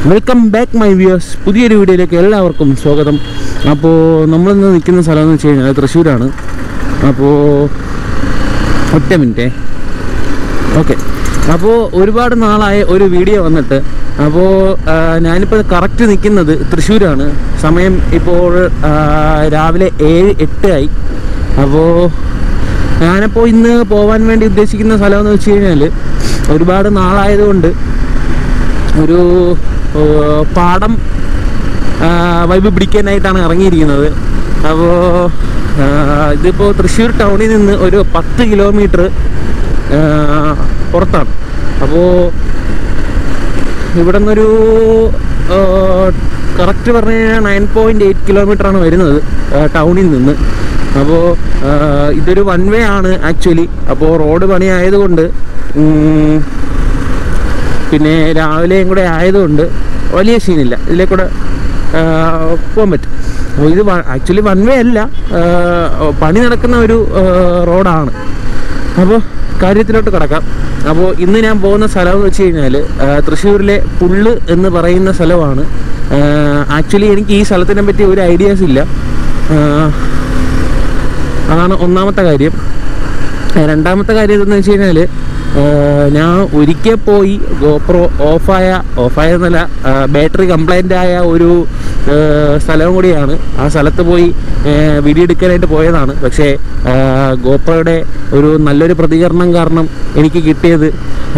Welcome back my viewers പുതിയൊരു വീഡിയോയിലേക്ക് എല്ലാവർക്കും സ്വാഗതം അപ്പോൾ നമ്മളിന്ന് നിൽക്കുന്ന സ്ഥലം എന്ന് വെച്ച് കഴിഞ്ഞാൽ തൃശ്ശൂരാണ് അപ്പോൾ ഒറ്റ മിനിറ്റേ ഓക്കെ അപ്പോൾ ഒരുപാട് നാളായ ഒരു വീഡിയോ വന്നിട്ട് അപ്പോൾ ഞാനിപ്പോൾ കറക്റ്റ് നിൽക്കുന്നത് തൃശ്ശൂരാണ് സമയം ഇപ്പോൾ ആ, രാവിലെ ഏഴ് എട്ട് ആയി അപ്പോൾ ഞാനിപ്പോൾ ഇന്ന് പോകാൻ വേണ്ടി ഉദ്ദേശിക്കുന്ന സ്ഥലം എന്ന് വെച്ച് കഴിഞ്ഞാൽ ഒരുപാട് നാളായതുകൊണ്ട് ഒരു ആ, പാടം ആ, വൈബ് പിടിക്കാനായിട്ടാണ് ഇറങ്ങിയിരിക്കുന്നത് അപ്പോൾ ഇതിപ്പോൾ തൃശ്ശൂർ ടൗണിൽ നിന്ന് ഒരു പത്ത് കിലോമീറ്റർ പുറത്താണ് അപ്പോൾ ഇവിടെ നിന്നൊരു കറക്റ്റ് പറഞ്ഞു കഴിഞ്ഞാൽ നയൻ പോയിൻറ്റ് എയ്റ്റ് കിലോമീറ്റർ ആണ് വരുന്നത് ആ, ടൗണിൽ നിന്ന് അപ്പോൾ ഇതൊരു വൺ വേ ആണ് ആക്ച്വലി അപ്പോൾ റോഡ് പണി ആയതുകൊണ്ട് ഉം, പിന്നെ രാവിലെയും കൂടെ ആയതുകൊണ്ട് വലിയ സീനില്ല ഇതിലെ കൂടെ ആ, പോകാൻ പറ്റും അപ്പോൾ ഇത് ആക്ച്വലി വൺ വേ അല്ല ആ, പണി നടക്കുന്ന ഒരു ആ, റോഡാണ് അപ്പോൾ കാര്യത്തിലോട്ട് കിടക്കാം അപ്പോൾ ഇന്ന് ഞാൻ പോകുന്ന സ്ഥലം എന്ന് വെച്ച് കഴിഞ്ഞാൽ തൃശ്ശൂരിലെ പുള്ള് എന്ന് പറയുന്ന സ്ഥലമാണ് ആക്ച്വലി എനിക്ക് ഈ സ്ഥലത്തിനെ പറ്റി ഒരു ഐഡിയാസ് ഇല്ല ആ, അതാണ് ഒന്നാമത്തെ കാര്യം ഏഹ് രണ്ടാമത്തെ കാര്യം എന്തെന്ന് വെച്ച് കഴിഞ്ഞാൽ ഞാൻ ഒരിക്കൽ പോയി ഗോപ്രോ ഓഫായ ഓഫായ എന്നല്ല ബാറ്ററി കംപ്ലൈൻ്റ് ആയ ഒരു ഏഹ് സ്ഥലവും കൂടിയാണ് ആ സ്ഥലത്ത് പോയി ഏഹ് വീഡിയോ എടുക്കാനായിട്ട് പോയതാണ് പക്ഷേ ഗോപ്രോയുടെ ഒരു നല്ലൊരു പ്രതികരണം കാരണം എനിക്ക് കിട്ടിയത്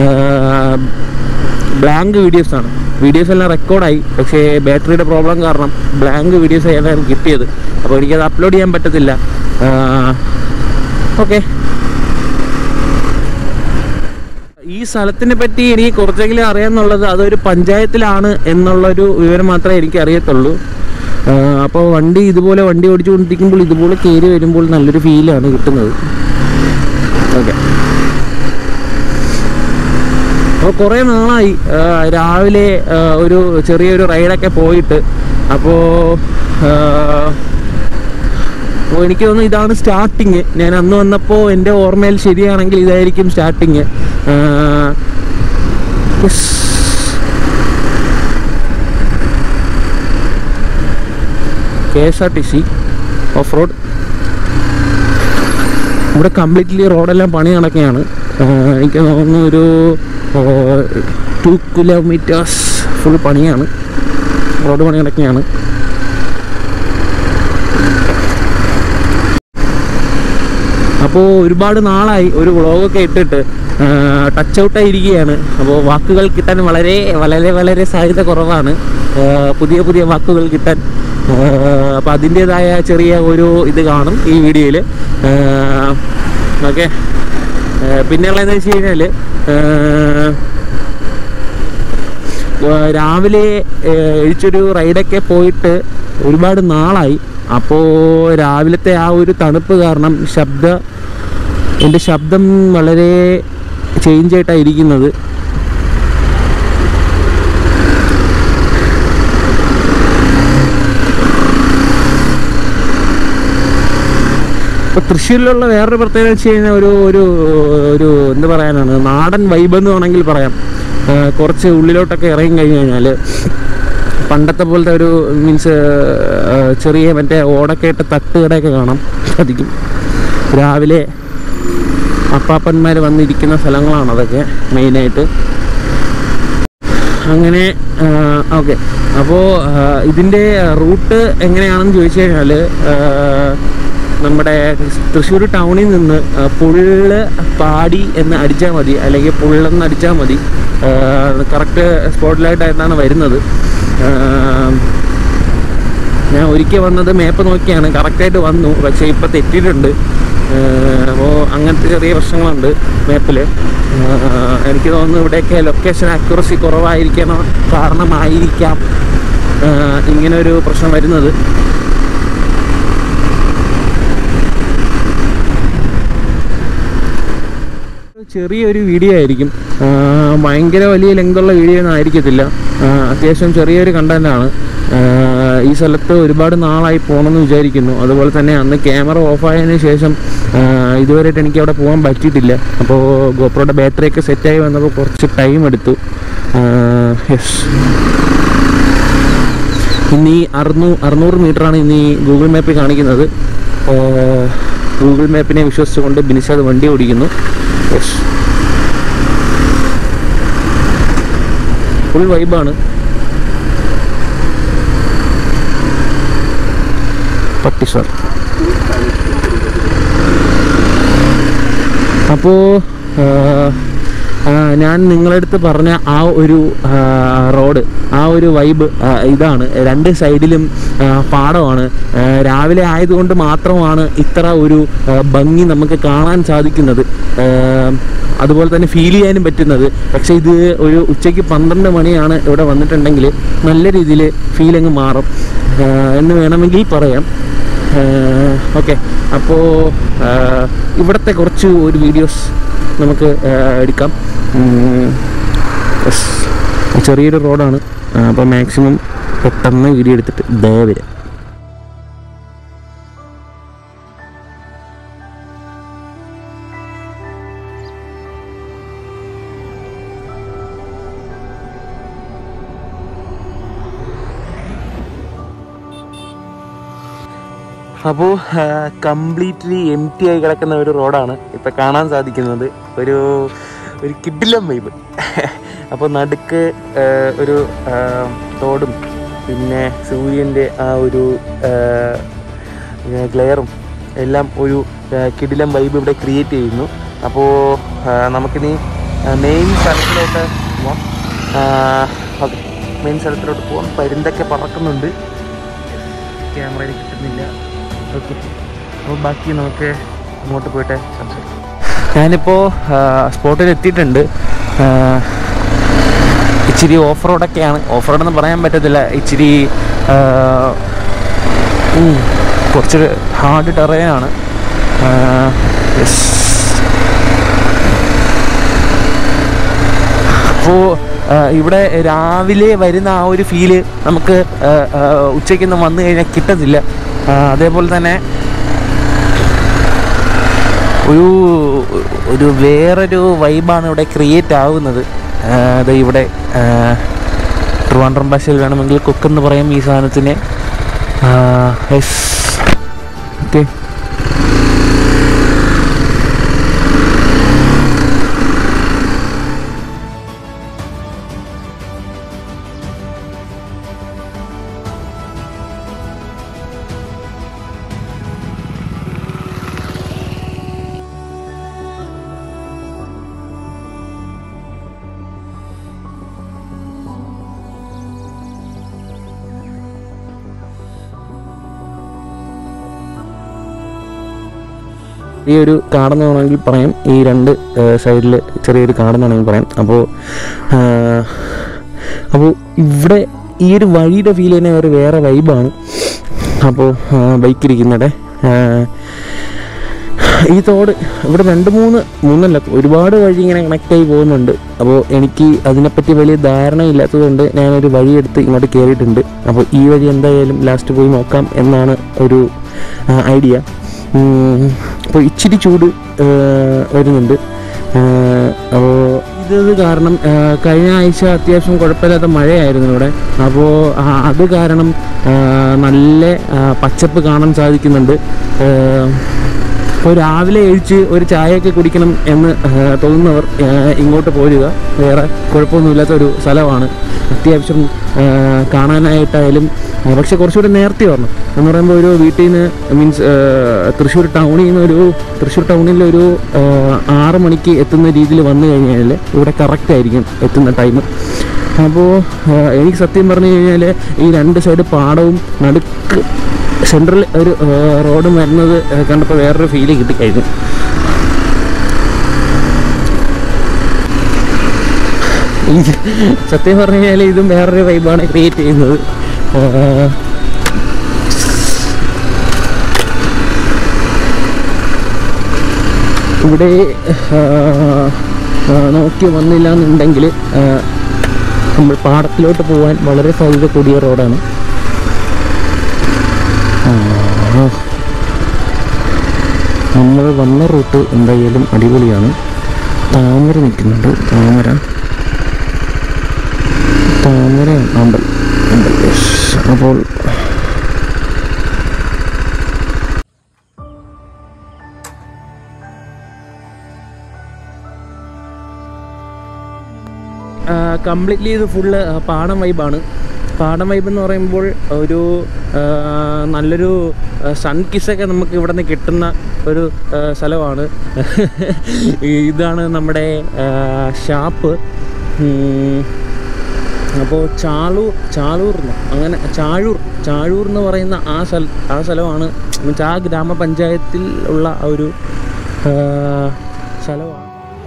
ബ്ലാങ്ക് വീഡിയോസ് ആണ് വീഡിയോസ് എല്ലാം റെക്കോർഡായി പക്ഷേ ബാറ്ററിയുടെ പ്രോബ്ലം കാരണം ബ്ലാങ്ക് വീഡിയോസ് ആയാണ് കിട്ടിയത് അപ്പോൾ എനിക്കത് അപ്ലോഡ് ചെയ്യാൻ പറ്റത്തില്ല ഓക്കെ ഈ സ്ഥലത്തിനെ പറ്റി എനിക്ക് കുറച്ചെങ്കിലും അറിയാമെന്നുള്ളത് അതൊരു പഞ്ചായത്തിലാണ് എന്നുള്ളൊരു വിവരം മാത്രമേ എനിക്ക് അറിയത്തുള്ളൂ അപ്പോൾ വണ്ടി ഇതുപോലെ വണ്ടി ഓടിച്ചുകൊണ്ടിരിക്കുമ്പോൾ ഇതുപോലെ കയറി വരുമ്പോൾ നല്ലൊരു ഫീലാണ് കിട്ടുന്നത് ഓക്കെ അപ്പോൾ കുറേ നാളായി ആ, രാവിലെ ആ, ഒരു ചെറിയൊരു റൈഡൊക്കെ പോയിട്ട് അപ്പോൾ അപ്പോൾ എനിക്ക് തോന്നുന്നു ഇതാണ് സ്റ്റാർട്ടിങ് ഞാൻ അന്ന് വന്നപ്പോൾ എൻ്റെ ഓർമ്മയിൽ ശരിയാണെങ്കിൽ ഇതായിരിക്കും starting K S R T C off road ഇവിടെ കംപ്ലീറ്റ്ലി റോഡെല്ലാം പണി നടക്കുകയാണ് ആഹ് എനിക്ക് തോന്നുന്നു ഒരു ടു കിലോമീറ്റേഴ്സ് ഫുൾ പണിയാണ് റോഡ് പണി നടക്കുകയാണ് അപ്പോൾ ഒരുപാട് നാളായി ഒരു വ്ളോഗൊക്കെ ഇട്ടിട്ട് ടച്ച് ഔട്ടായി ഇരിക്കുകയാണ് അപ്പോൾ വാക്കുകൾ കിട്ടാൻ വളരെ വളരെ വളരെ സാധ്യത കുറവാണ് ആഹ് പുതിയ പുതിയ വാക്കുകൾ കിട്ടാൻ അപ്പോൾ അതിൻ്റേതായ ചെറിയ ഒരു ഇത് കാണും ഈ വീഡിയോയിൽ ഓക്കെ പിന്നെയുള്ളതെന്ന് വെച്ച് കഴിഞ്ഞാൽ രാവിലെ ഏഹ്, എഴിച്ചൊരു റൈഡൊക്കെ പോയിട്ട് ഒരുപാട് നാളായി അപ്പോൾ രാവിലത്തെ ആ ഒരു തണുപ്പ് കാരണം ശബ്ദ എൻ്റെ ശബ്ദം വളരെ ചേഞ്ച് ആയിട്ടാണ് ഇരിക്കുന്നത് ഇപ്പോൾ തൃശ്ശൂരിലുള്ള വേറൊരു പ്രത്യേകത വെച്ച് കഴിഞ്ഞാൽ ഒരു ഒരു ഒരു എന്ത് പറയാനാണ് നാടൻ വൈബ് എന്ന് വേണമെങ്കിൽ പറയാം ആ, കുറച്ച് ഉള്ളിലോട്ടൊക്കെ ഇറങ്ങി കഴിഞ്ഞ് കഴിഞ്ഞാൽ പണ്ടത്തെ പോലത്തെ ഒരു മീൻസ് ചെറിയ മറ്റേ ഓടൊക്കെ ഇട്ട് തട്ടുകടയൊക്കെ കാണാം സാധിക്കും രാവിലെ അപ്പാപ്പന്മാർ വന്നിരിക്കുന്ന സ്ഥലങ്ങളാണ് അതൊക്കെ മെയിനായിട്ട് അങ്ങനെ ഓക്കെ അപ്പോൾ ഇതിൻ്റെ റൂട്ട് എങ്ങനെയാണെന്ന് ചോദിച്ചു കഴിഞ്ഞാൽ നമ്മുടെ തൃശ്ശൂർ ടൗണിൽ നിന്ന് ആ, പുള്ള് പാടി എന്ന് അടിച്ചാൽ മതി അല്ലെങ്കിൽ പുള്ളെന്ന് അടിച്ചാൽ മതി കറക്റ്റ് സ്പോട്ടിലായിട്ടായിട്ടാണ് വരുന്നത് ആ, ഞാൻ ഒരിക്കൽ വന്നത് മാപ്പ് നോക്കിയാണ് കറക്റ്റായിട്ട് വന്നു പക്ഷേ ഇപ്പോൾ തെറ്റിയിട്ടുണ്ട് അപ്പോൾ അങ്ങനത്തെ ചെറിയ പ്രശ്നങ്ങളുണ്ട് മാപ്പിൽ എനിക്ക് തോന്നുന്നു ഇവിടെയൊക്കെ ലൊക്കേഷൻ അക്യുറസി കുറവായിരിക്കണം കാരണമായിരിക്കാം ആ, ഇങ്ങനൊരു പ്രശ്നം വരുന്നത് ചെറിയൊരു വീഡിയോ ആയിരിക്കും ആ, ഭയങ്കര വലിയ ലെങ്തുള്ള വീഡിയോ ഒന്നും ആയിരിക്കത്തില്ല ആ, അത്യാവശ്യം ചെറിയൊരു കണ്ടന്റാണ് ഈ സ്ഥലത്ത് ഒരുപാട് നാളായി പോകണമെന്ന് വിചാരിക്കുന്നു അതുപോലെ തന്നെ അന്ന് ക്യാമറ ഓഫായതിനു ശേഷം ആ, ഇതുവരെയായിട്ട് എനിക്ക് അവിടെ പോകാൻ പറ്റിയിട്ടില്ല അപ്പോൾ ഗോപ്രോയുടെ ബാറ്ററിയൊക്കെ സെറ്റായി വന്നപ്പോൾ കുറച്ച് ടൈം എടുത്തു യെസ് ഇന്ന് ഈ അറുന്നൂ അറുന്നൂറ് മീറ്ററാണ് ഇന്ന് ഈ ഗൂഗിൾ മാപ്പിൽ കാണിക്കുന്നത് ഏർ, ഗൂഗിൾ മാപ്പിനെ വിശ്വസിച്ചുകൊണ്ട് ബിനിഷാദ് വണ്ടി ഓടിക്കുന്നു യെസ് ഫുൾ വൈബാണ് പട്ടി സാർ അപ്പോൾ ഞാൻ നിങ്ങളടുത്ത് പറഞ്ഞ ആ ഒരു ആ, റോഡ് ആ ഒരു വൈബ് ആ, ഇതാണ് രണ്ട് സൈഡിലും ആ, പാടമാണ് ആ, രാവിലെ ആയതുകൊണ്ട് മാത്രമാണ് ഇത്ര ഒരു ആ, ഭംഗി നമുക്ക് കാണാൻ സാധിക്കുന്നത് ആ, അതുപോലെ തന്നെ ഫീൽ ചെയ്യാനും പറ്റുന്നത് പക്ഷേ ഇത് ഒരു ഉച്ചയ്ക്ക് പന്ത്രണ്ട് മണിയാണ് ഇവിടെ വന്നിട്ടുണ്ടെങ്കിൽ നല്ല രീതിയിൽ ഫീൽ അങ്ങ് മാറും ആ, എന്ന് വേണമെങ്കിൽ പറയാം ഓക്കെ അപ്പോൾ ഇവിടുത്തെ കുറച്ച് ഒരു വീഡിയോസ് നമുക്ക് ആ, എടുക്കാം ഉം, yes. ചെറിയൊരു റോഡാണ് അപ്പോൾ മാക്സിമം പെട്ടെന്ന് വീഡിയോ എടുത്തിട്ട് ദേ വരാം അപ്പോൾ കംപ്ലീറ്റ്ലി എം ടി ആയി കിടക്കുന്ന ഒരു റോഡാണ് ഇപ്പം കാണാൻ സാധിക്കുന്നത് ഒരു ഒരു കിഡിലം വൈബ് അപ്പോൾ നടുക്ക് ആ, ഒരു ആ, തോടും പിന്നെ സൂര്യൻ്റെ ആ ഒരു ഗ്ലെയറും എല്ലാം ഒരു ആ, കിടിലം വൈബ് ഇവിടെ ക്രിയേറ്റ് ചെയ്യുന്നു അപ്പോൾ നമുക്കിനി മെയിൻ സ്ഥലത്തിലോട്ട് പോവാം ഓക്കെ മെയിൻ സ്ഥലത്തിലോട്ട് പോവാം പരുന്തൊക്കെ പറക്കുന്നുണ്ട് ക്യാമറയിൽ കിട്ടുന്നില്ല ഓക്കെ അപ്പോൾ ബാക്കി നമുക്ക് അങ്ങോട്ട് പോയിട്ട് സംസാരിക്കാം ഞാനിപ്പോൾ സ്പോട്ടിൽ എത്തിയിട്ടുണ്ട് ആ, ഇച്ചിരി ഓഫ് റോഡൊക്കെയാണ് ഓഫ് റോഡെന്ന് പറയാൻ പറ്റത്തില്ല ഇച്ചിരി ആ, ഉം, കുറച്ച് ഹാർഡ് ടെറയാണ് യെസ് അപ്പോൾ ഇവിടെ രാവിലെ വരുന്ന ആ ഒരു ഫീല് നമുക്ക് ആ, ആ, ഉച്ചയ്ക്കൊന്നും വന്നു കഴിഞ്ഞാൽ കിട്ടത്തില്ല ആ, അതേപോലെ തന്നെ ഒരു ഒരു വേറൊരു വൈബാണ് ഇവിടെ ക്രിയേറ്റ് ആവുന്നത് ആ, അത് ഇവിടെ ആ, ട്രിവാൻഡ്രം ഭാഷയിൽ വേണമെങ്കിൽ കുക്കെന്ന് പറയാം ഈ സാധനത്തിനെ യെസ് ഓക്കെ ഈ ഒരു കാടെന്ന് വേണമെങ്കിൽ പറയാം ഈ രണ്ട് സൈഡിൽ ചെറിയൊരു കാടെന്ന് വേണമെങ്കിൽ പറയാം അപ്പോൾ അപ്പോൾ ഇവിടെ ഈ ഒരു വഴിയുടെ ഫീൽ തന്നെ ഒരു വേറെ വൈബാണ് അപ്പോൾ ബൈക്കിരിക്കുന്നിടെ ഈ തോട് ഇവിടെ രണ്ട് മൂന്ന് മൂന്നല്ല ഒരുപാട് വഴി ഇങ്ങനെ കണക്റ്റ് ആയി പോകുന്നുണ്ട് അപ്പോൾ എനിക്ക് അതിനെപ്പറ്റി വലിയ ധാരണ ഇല്ലാത്തതുകൊണ്ട് ഞാനൊരു വഴിയെടുത്ത് ഇങ്ങോട്ട് കയറിയിട്ടുണ്ട് അപ്പോൾ ഈ വഴി എന്തായാലും ലാസ്റ്റ് പോയി നോക്കാം എന്നാണ് ഒരു ഐഡിയ അപ്പോൾ ഇച്ചിരി ചൂട് ആ, വരുന്നുണ്ട് അപ്പോൾ ഇത് കാരണം ആ, കഴിഞ്ഞ ആഴ്ച അത്യാവശ്യം കുഴപ്പമില്ലാത്ത മഴയായിരുന്നു ഇവിടെ അപ്പോൾ അത് കാരണം ആ, നല്ല ആ, പച്ചപ്പ് കാണാൻ സാധിക്കുന്നുണ്ട് ആ, അപ്പോൾ രാവിലെ എഴിച്ച് ഒരു ചായയൊക്കെ കുടിക്കണം എന്ന് ആ, തോന്നുന്നവർ ആ, ഇങ്ങോട്ട് പോരുക വേറെ കുഴപ്പമൊന്നുമില്ലാത്ത ഒരു സ്ഥലമാണ് അത്യാവശ്യം ആ, കാണാനായിട്ടായാലും ആ, പക്ഷെ കുറച്ചുകൂടി നേരത്തെ വരണം എന്ന് പറയുമ്പോൾ ഒരു വീട്ടിൽ നിന്ന് മീൻസ് തൃശ്ശൂർ ടൗണിൽ നിന്ന് ഒരു തൃശ്ശൂർ ടൗണിൽ ഒരു ആ, ആറ് മണിക്ക് എത്തുന്ന രീതിയിൽ വന്നു കഴിഞ്ഞാൽ ഇവിടെ കറക്റ്റ് ആയിരിക്കും എത്തുന്ന ടൈം അപ്പോൾ എനിക്ക് സത്യം പറഞ്ഞു കഴിഞ്ഞാൽ ഈ രണ്ട് സൈഡ് പാടവും നടുക്ക് സെൻട്രൽ ഒരു റോഡും വരുന്നത് ആ, കണ്ടപ്പോൾ വേറൊരു ഫീല് കിട്ടിക്കഴിഞ്ഞു ഈ സത്യം പറഞ്ഞു കഴിഞ്ഞാൽ ഇതും വേറൊരു വൈബാണ് ക്രിയേറ്റ് ചെയ്യുന്നത് ആ, ഇവിടെ ആ, ആ, നോക്കി വന്നില്ല എന്നുണ്ടെങ്കിൽ നമ്മൾ പാടത്തിലോട്ട് പോകാൻ വളരെ സാധ്യത കൂടിയ റോഡാണ് ആ, നമ്മൾ വന്ന റൂട്ട് എന്തായാലും അടിപൊളിയാണ് താമര നിൽക്കുന്നുണ്ട് താമര താമര അമ്പൽ അമ്പൽ yes. അപ്പോൾ കംപ്ലീറ്റ്ലി ഇത് ഫുള്ള് പാടം വൈബാണ് പാടം വൈബ് എന്ന് പറയുമ്പോൾ ഒരു ആ, നല്ലൊരു സൺ കിസ്സൊക്കെ നമുക്ക് ഇവിടെ നിന്ന് കിട്ടുന്ന ഒരു ആ, സ്ഥലമാണ് ഇതാണ് നമ്മുടെ ഷാപ്പ് അപ്പോൾ ചാളൂർ ചാളൂർ എന്നോ അങ്ങനെ ചാഴൂർ ചാഴൂർ എന്ന് പറയുന്ന ആ സ്ഥല ആ സ്ഥലമാണ് എന്നുവെച്ചാൽ ആ ഗ്രാമപഞ്ചായത്തിൽ ഉള്ള ആ ഒരു ആ, സ്ഥലമാണ്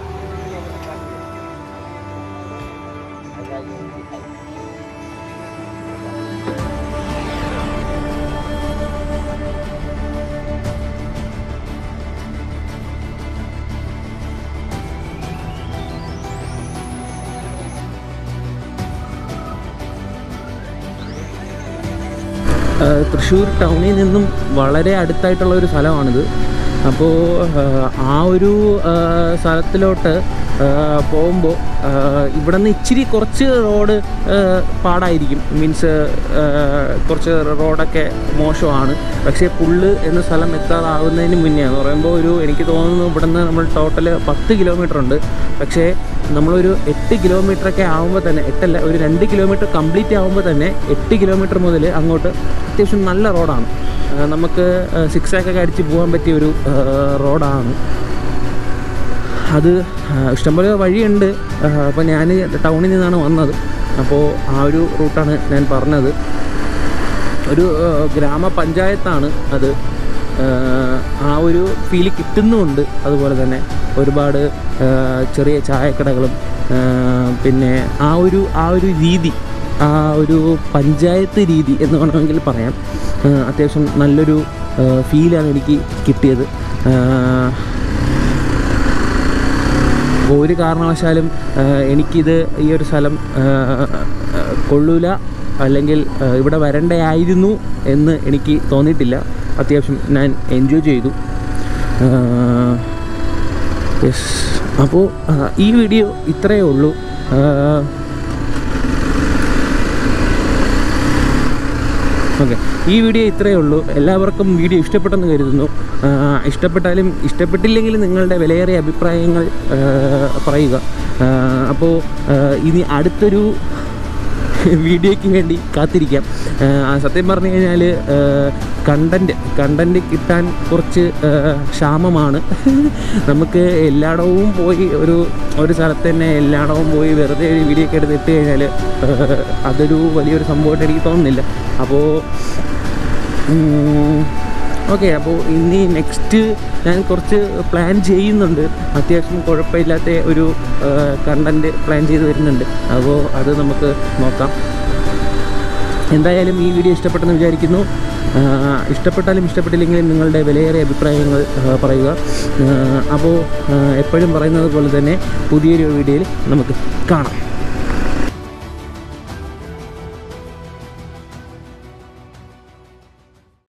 ആ, തൃശ്ശൂർ ടൗണിൽ നിന്നും വളരെ അടുത്തായിട്ടുള്ള ഒരു സ്ഥലമാണിത് അപ്പോൾ ആ ഒരു ആ, സ്ഥലത്തിലോട്ട് പോകുമ്പോൾ ഇവിടെ നിന്ന് ഇച്ചിരി കുറച്ച് റോഡ് ആ, പാടായിരിക്കും മീൻസ് കുറച്ച് റോഡൊക്കെ മോശമാണ് പക്ഷേ പുള്ള് എന്ന സ്ഥലം എത്താറാവുന്നതിന് മുന്നേ എന്ന് പറയുമ്പോൾ ഒരു എനിക്ക് തോന്നുന്നു ഇവിടെ നിന്ന് നമ്മൾ ടോട്ടൽ പത്ത് കിലോമീറ്റർ ഉണ്ട് പക്ഷേ നമ്മളൊരു എട്ട് കിലോമീറ്ററൊക്കെ ആകുമ്പോൾ തന്നെ എട്ടല്ല ഒരു രണ്ട് കിലോമീറ്റർ കംപ്ലീറ്റ് ആകുമ്പോൾ തന്നെ എട്ട് കിലോമീറ്റർ മുതൽ അങ്ങോട്ട് അത്യാവശ്യം നല്ല റോഡാണ് ആ, നമുക്ക് സിക്സ് ആക്കൊക്കെ അടിച്ച് പോകാൻ പറ്റിയ ഒരു ആ, റോഡാണ് അത് ആ, ഇഷ്ടംപോലെ വഴിയുണ്ട് അപ്പോൾ ഞാൻ ടൗണിൽ നിന്നാണ് വന്നത് അപ്പോൾ ആ ഒരു റൂട്ടാണ് ഞാൻ പറഞ്ഞത് ഒരു ആ, ഗ്രാമപഞ്ചായത്താണ് അത് ആ, ആ ഒരു ഫീല് കിട്ടുന്നുമുണ്ട് അതുപോലെ തന്നെ ഒരുപാട് ആ, ചെറിയ ചായക്കടകളും ആ, പിന്നെ ആ ഒരു ആ ഒരു രീതി ആ ഒരു പഞ്ചായത്ത് രീതി എന്ന് വേണമെങ്കിൽ പറയാം ആ, അത്യാവശ്യം നല്ലൊരു ആ, ഫീലാണ് എനിക്ക് കിട്ടിയത് ആ, അപ്പോൾ ഒരു കാരണവശാലും ആ, എനിക്കിത് ഈ ഒരു സ്ഥലം ആ, ആ, കൊള്ളൂല അല്ലെങ്കിൽ ആ, ഇവിടെ വരണ്ടയായിരുന്നു എന്ന് എനിക്ക് തോന്നിയിട്ടില്ല അത്യാവശ്യം ഞാൻ എൻജോയ് ചെയ്തു യെസ് അപ്പോൾ ആ, ഈ വീഡിയോ ഇത്രയേ ഉള്ളൂ ആ, ഓക്കെ ഈ വീഡിയോ ഇത്രയേ ഉള്ളൂ എല്ലാവർക്കും വീഡിയോ ഇഷ്ടപ്പെട്ടെന്ന് കരുതുന്നു ആ, ഇഷ്ടപ്പെട്ടാലും ഇഷ്ടപ്പെട്ടില്ലെങ്കിലും നിങ്ങളുടെ വിലയേറിയ അഭിപ്രായങ്ങൾ ആ, പറയുക ആ, അപ്പോൾ ആ, ഇനി അടുത്തൊരു വീഡിയോയ്ക്ക് വേണ്ടി കാത്തിരിക്കാം ആ, സത്യം പറഞ്ഞു കഴിഞ്ഞാൽ കണ്ടൻറ്റ് കണ്ടൻറ്റ് കിട്ടാൻ കുറച്ച് ആ, ക്ഷാമമാണ് നമുക്ക് എല്ലായിടവും പോയി ഒരു ഒരു സ്ഥലത്ത് തന്നെ എല്ലായിടവും പോയി വെറുതെ ഒരു വീഡിയോ ഒക്കെ എടുത്ത് ഇട്ട് കഴിഞ്ഞാൽ അതൊരു വലിയൊരു സംഭവമായിട്ട് എനിക്ക് തോന്നുന്നില്ല അപ്പോൾ ഓക്കെ അപ്പോൾ ഇനി നെക്സ്റ്റ് ഞാൻ കുറച്ച് പ്ലാൻ ചെയ്യുന്നുണ്ട് അത്യാവശ്യം കുഴപ്പമില്ലാത്ത ഒരു കണ്ടൻറ്റ് പ്ലാൻ ചെയ്ത് വരുന്നുണ്ട് അപ്പോൾ അത് നമുക്ക് നോക്കാം എന്തായാലും ഈ വീഡിയോ ഇഷ്ടപ്പെട്ടെന്ന് വിചാരിക്കുന്നു ആ, ഇഷ്ടപ്പെട്ടാലും ഇഷ്ടപ്പെട്ടില്ലെങ്കിലും നിങ്ങളുടെ വിലയേറിയ അഭിപ്രായങ്ങൾ ആ, പറയുക ആ, അപ്പോൾ ആ, എപ്പോഴും പറയുന്നത് പോലെ തന്നെ പുതിയൊരു വീഡിയോയിൽ നമുക്ക് കാണാം